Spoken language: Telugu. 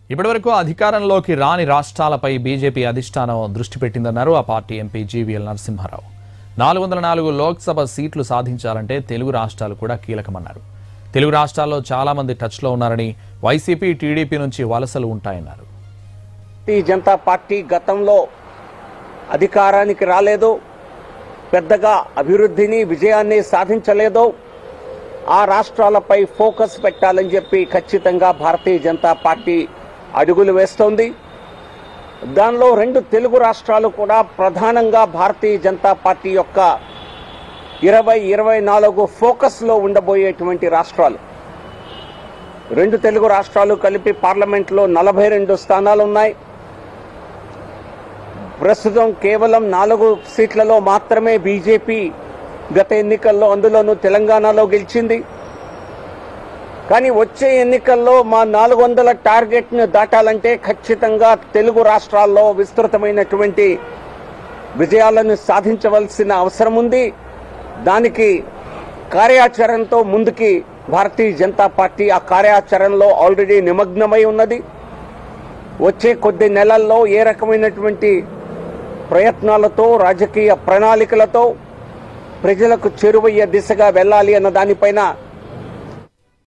ఇప్పటివరకు అధికారంలోకి రాని రాష్ట్రాలపై బీజేపీ అధిష్టానం దృష్టి పెట్టిందన్నారు ఆ పార్టీ ఎంపీ జీవీఎల్ నరసింహారావు నాలుగు వందల నాలుగు లోక్సభ సీట్లు సాధించాలంటే తెలుగు రాష్ట్రాలు కూడా కీలకమన్నారు తెలుగు రాష్ట్రాల్లో చాలా మంది టచ్లో ఉన్నారని వైసీపీ టీడీపీ నుంచి వలసలు ఉంటాయన్నారు భారతీయ జనతా పార్టీ గతంలో అధికారానికి రాలేదు పెద్దగా అభివృద్ధిని విజయాన్ని సాధించలేదు ఆ రాష్ట్రాలపై ఫోకస్ పెట్టాలని చెప్పి ఖచ్చితంగా భారతీయ జనతా పార్టీ అడుగులు వేస్తోంది దానిలో రెండు తెలుగు రాష్ట్రాలు కూడా ప్రధానంగా భారతీయ జనతా పార్టీ యొక్క ఇరవై ఇరవై నాలుగు ఫోకస్లో ఉండబోయేటువంటి రాష్ట్రాలు రెండు తెలుగు రాష్ట్రాలు కలిపి పార్లమెంట్లో నలభై రెండు స్థానాలు ఉన్నాయి ప్రస్తుతం కేవలం నాలుగు సీట్లలో మాత్రమే బీజేపీ గత ఎన్నికల్లో అందులోనూ తెలంగాణలో గెలిచింది కానీ వచ్చే ఎన్నికల్లో మా నాలుగు వందల టార్గెట్ను దాటాలంటే ఖచ్చితంగా తెలుగు రాష్ట్రాల్లో విస్తృతమైనటువంటి విజయాలను సాధించవలసిన అవసరం ఉంది దానికి కార్యాచరణతో ముందుకి భారతీయ జనతా పార్టీ ఆ కార్యాచరణలో ఆల్రెడీ నిమగ్నమై ఉన్నది వచ్చే కొద్ది నెలల్లో ఏ రకమైనటువంటి ప్రయత్నాలతో రాజకీయ ప్రణాళికలతో ప్రజలకు చేరువయ్యే దిశగా వెళ్ళాలి అన్న దానిపైన